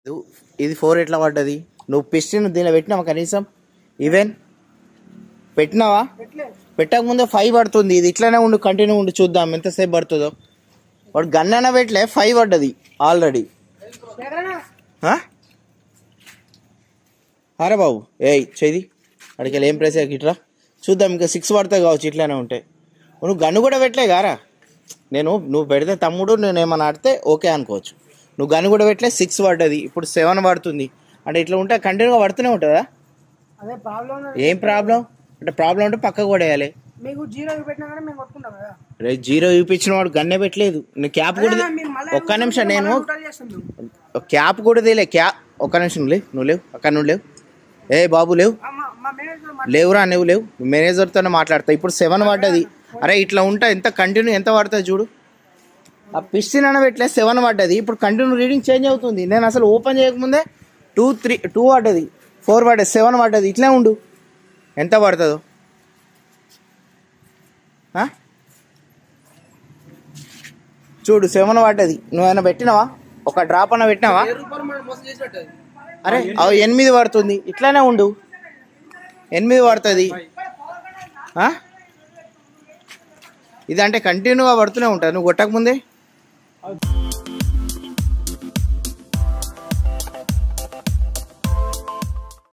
ఇది- ఇది ఫోర్ ఎట్లా పడ్డది నువ్వు పిస్టిన్ దీనిలో పెట్టినావా కనీసం ఈవెన్ పెట్టినావా పెట్టక ముందే ఫైవ్ పడుతుంది ఇది ఇట్లానే ఉండు కంటిన్యూ ఉండి చూద్దాం ఎంతసేపు పడుతుందో వాడు గన్ అయినా పెట్టలే ఫైవ్ పడ్డది ఆల్రెడీ అరే బాబు ఏయ్ చేది అడికి ఏం ప్రెస్ ఇట్రా చూద్దాం ఇంకా సిక్స్ పడతాయి కావచ్చు ఇట్లానే ఉంటాయి నువ్వు గన్ను కూడా పెట్టలే గారా నేను నువ్వు పెడితే తమ్ముడు నేను ఏమన్నా ఆడితే ఓకే అనుకోవచ్చు నువ్వు గన్ను కూడా పెట్టలే సిక్స్ పడ్డది ఇప్పుడు సెవెన్ పడుతుంది అంటే ఇట్లా ఉంటే కంటిన్యూగా పడుతూనే ఉంటుందా అదే ప్రాబ్లం ఏం ప్రాబ్లం అంటే ప్రాబ్లం ఉంటే పక్కకు పడేయాలి మీకు జీరో పెట్టినా కానీ మేము కొట్టుకుంటాం కదా రే జీరో చూపించిన వాడు గన్నే పెట్టలేదు నేను క్యాప్ కూడా అదే మీరు మళ్ళీ ఒక్క నిమిషం నేను టోటల్ చేస్తాం మేము క్యాప్ కూడా తీలే క్యాప్ ఒక్క నిమిషం లేవు నువ్వు లేవు అక్కడ నువ్వు లేవు ఏ బాబు లేవు ఆ, మా మా మేనేజర్ మా- లేవురా నువ్వు లేవు మేనేజర్తోనే మాట్లాడతా ఇప్పుడు సెవెన్ పడ్డది అరే ఇట్లా ఉంటా ఎంత కంటిన్యూ ఎంత పడుతుంది చూడు ఆ పిస్టిన్ అని పెట్టలే సెవెన్ పడ్డది ఇప్పుడు కంటిన్యూ రీడింగ్ చేంజ్ అవుతుంది నేను అసలు ఓపెన్ చేయకముందే టూ త్రీ టూ పడ్డది ఫోర్ పడ్డది సెవెన్ పడ్డది ఇట్లే ఉండు ఎంత పడుతుందో ఆ? చూడు సెవెన్ పడ్డది నువ్వేమైనా పెట్టినావా ఒక డ్రాప్ అన్న పెట్టినావా అరే అవి ఎనిమిది పడుతుంది ఇట్లానే ఉండు ఎనిమిది పడుతుంది ఆ? ఇది అంటే కంటిన్యూగా పడుతూనే ఉంటుంది నువ్వు కొట్టకముందే